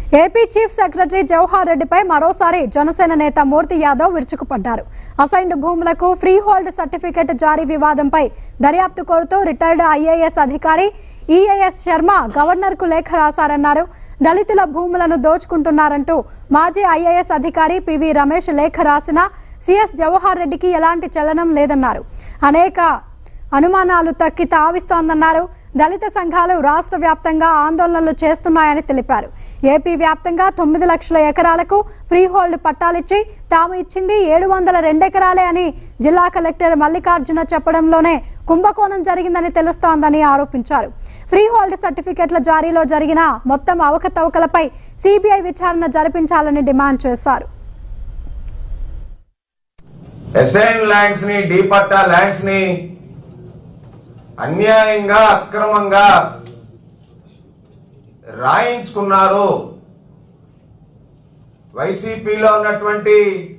AP chief secretary Jawahar రెడ్డిపై మరోసారి జనసేన నేత మూర్తి యాదవ్ విరుచుకుపడ్డారు అసైన్డ్ భూములకు ఫ్రీ హోల్డ్ సర్టిఫికెట్ జారీ వివాదంపై దర్యాప్తు కోరుతూ రిటైర్డ్ ఐఏఎస్ అధికారి ఈఏఎస్ శర్మ గవర్నర్కు లేఖ రాశారన్నారు దళితుల భూములను దోచుకుంటున్నారంటూ మాజీ ఐఏఎస్ అధికారి పివి రమేష్ లేఖ రాసిన సిఎస్ జవహర్ రెడ్డికి ఎలాంటి చలనం లేదన్నారు అనేక అనుమానాలు తక్కి తావిస్తోందన్నారు దళిత సంఘాలు రాష్ట్ర వ్యాప్తంగా ఆందోళనలు చేస్తున్నాయని తెలిపారు ఏపీ వ్యాప్తంగా తొమ్మిది లక్షల ఎకరాలకు ఫ్రీ హోల్డ్ పట్టాలిచ్చి తాము ఇచ్చింది ఏడు వందల రెండెకరాలే అని జిల్లా కలెక్టర్ మల్లికార్జున చెప్పడంలోనే కుంభకోణం జరిగిందని తెలుస్తోందని ఆరోపించారు ఫ్రీ హోల్డ్ సర్టిఫికెట్ల జారీలో జరిగిన మొత్తం అవకతవకలపై సిబిఐ విచారణ జరిపించాలని డిమాండ్ చేశారు ఎసైన్ ల్యాండ్స్ ని డీపట్టా ల్యాండ్స్ ని అన్యాయంగా అక్రమంగా రాయించుకున్నారు వైసీపీలో ఉన్నటువంటి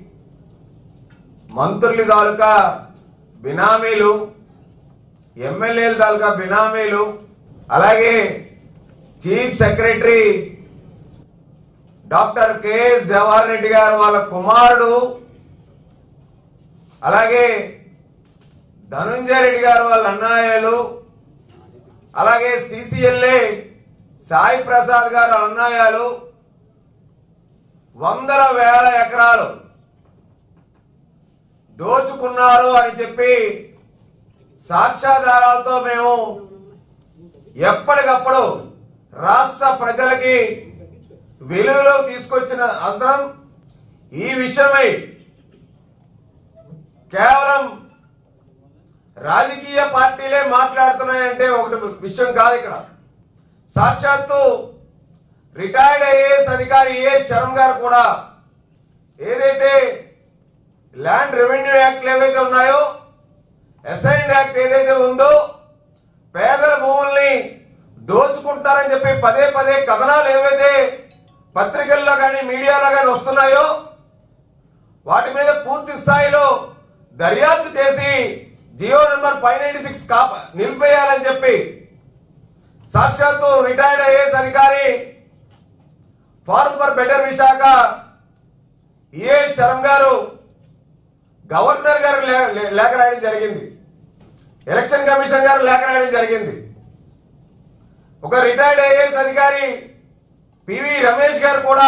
మంత్రులు తాలూకా బినామీలు ఎమ్మెల్యేల తాలూకా బినామీలు అలాగే chief secretary doctor KS Jawahar Reddy garu వాళ్ళ కుమారుడు అలాగే ధనుంజయ రెడ్డి గారు వాళ్ళ అన్నాయాలు అలాగే సిసిఎల్ఏ సాయి ప్రసాద్ గారు అన్నాయాలు వందల వేల ఎకరాలు దోచుకున్నారు అని చెప్పి సాక్ష్యాధారాలతో మేము ఎప్పటికప్పుడు రాష్ట్ర ప్రజలకి వెలుగులో తీసుకొచ్చిన అందరం ఈ విషయమై కేవలం రాజకీయ పార్టీలే మాట్లాడుతున్నాయంటే ఒకటి విషయం కాదు ఇక్కడ సాక్షాత్తు రిటైర్డ్ ఐఏఎస్ అధికారి ఏఎస్ శరం గారు కూడా ఏదైతే ల్యాండ్ రెవెన్యూ యాక్ట్ ఏవైతే ఉన్నాయో అసైన్డ్ యాక్ట్ ఏదైతే ఉందో పేదల భూముల్ని దోచుకుంటారని చెప్పి పదే పదే కథనాలు ఏవైతే పత్రికల్లో కానీ మీడియాలో కానీ వస్తున్నాయో వాటి మీద పూర్తి స్థాయిలో దర్యాప్తు చేసి Jio number five ninety six కాప నిలిపేయాలని చెప్పి సాక్షాత్తు రిటైర్డ్ ఐఏఎస్ అధికారి forum for better Visakha EAS Sarma garu governor గారు లే- లే- లేఖ రాయడం జరిగింది ఎలక్షన్ కమిషన్ గారు లేఖ రాయడం జరిగింది ఒక రిటైర్డ్ ఐఏఎస్ అధికారి పివి రమేష్ గారు కూడా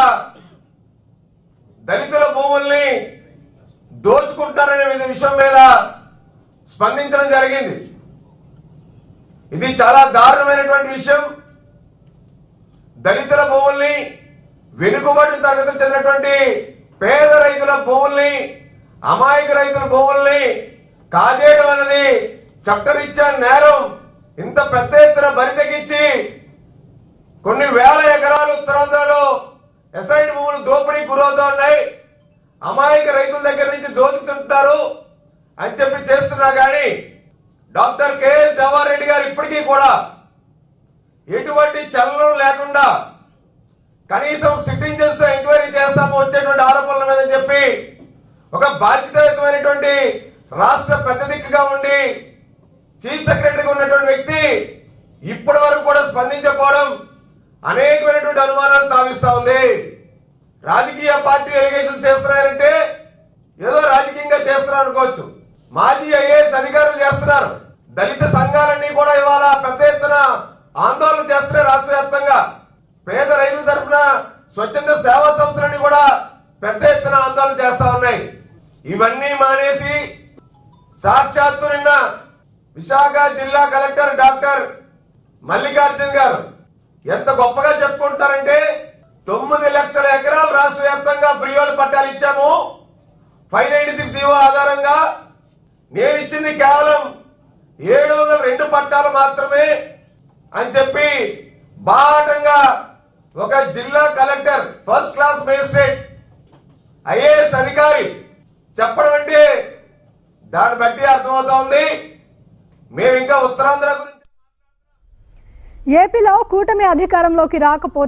దళితుల భూముల్ని దోచుకుంటారనే విధ- విషయం మీద స్పందించడం జరిగింది ఇది చాలా దారుణమైనటువంటి విషయం దళితుల భూముల్ని వెనుకబడిన తరగతి చెందినటువంటి పేద రైతుల భూముల్ని అమాయక రైతుల భూముల్ని కాజేయడం అనేది చట్టరీత్యా నేరం ఇంత పెద్ద ఎత్తున బరి తెగించి కొన్ని వేల ఎకరాలు ఉత్తరాంధ్రలో ఎసైడ్ భూములు దోపిడీ గురవుతూ ఉన్నాయి అమాయక రైతుల దగ్గర నుంచి దోచుకుంటున్నారు అని చెప్పి చేస్తున్నా కానీ డాక్టర్ కెఎస్ జవహర్ రెడ్డి గారు ఇప్పటికీ కూడా ఎటువంటి చలనం లేకుండా కనీసం సిట్టింగ్ చేస్తూ ఎంక్వైరీ చేస్తాము వచ్చేటువంటి ఆరోపణల మీద చెప్పి ఒక బాధ్యతాయుతమైనటువంటి రాష్ట్ర పెద్ద దిక్కుగా ఉండి చీఫ్ సెక్రటరీగా ఉన్నటువంటి వ్యక్తి ఇప్పటి వరకు కూడా స్పందించకపోవడం అనేకమైనటువంటి అనుమానాలు తావిస్తా ఉంది రాజకీయ పార్టీ ఎలిగేషన్స్ చేస్తున్నారంటే ఏదో రాజకీయంగా చేస్తున్నారు అనుకోవచ్చు మాజీ ఐఏఎస్ అధికారులు చేస్తున్నారు దళిత సంఘాలన్నీ కూడా ఇవాళ పెద్ద ఎత్తున ఆందోళన చేస్తున్నాయి రాష్ట్ర వ్యాప్తంగా పేద రైతుల తరఫున స్వచ్ఛంద సేవా సంస్థలన్నీ కూడా పెద్ద ఎత్తున ఆందోళన చేస్తా ఉన్నాయి ఇవన్నీ మానేసి సాక్షాత్తు నిన్న విశాఖ జిల్లా కలెక్టర్ డాక్టర్ మల్లికార్జున్ గారు ఎంత గొప్పగా చెప్పుకుంటారంటే తొమ్మిది లక్షల ఎకరాలు రాష్ట్ర వ్యాప్తంగా ఫ్రీహోల్డ్ పట్టాలు ఇచ్చాము ఫైవ్ నైన్టీ సిక్స్ జీవో ఆధారంగా నేను ఇచ్చింది కేవలం ఏడు వందల రెండు పట్టాలు మాత్రమే అని చెప్పి బాటంగా ఒక జిల్లా collector first class magistrate IAS అధికారి చెప్పడం అంటే దాన్ని బట్టి అర్థమవుతోంది మేము ఇంకా ఉత్తరాంధ్ర గురించి ఏపీలో కూటమి అధికారంలోకి రాకపోతే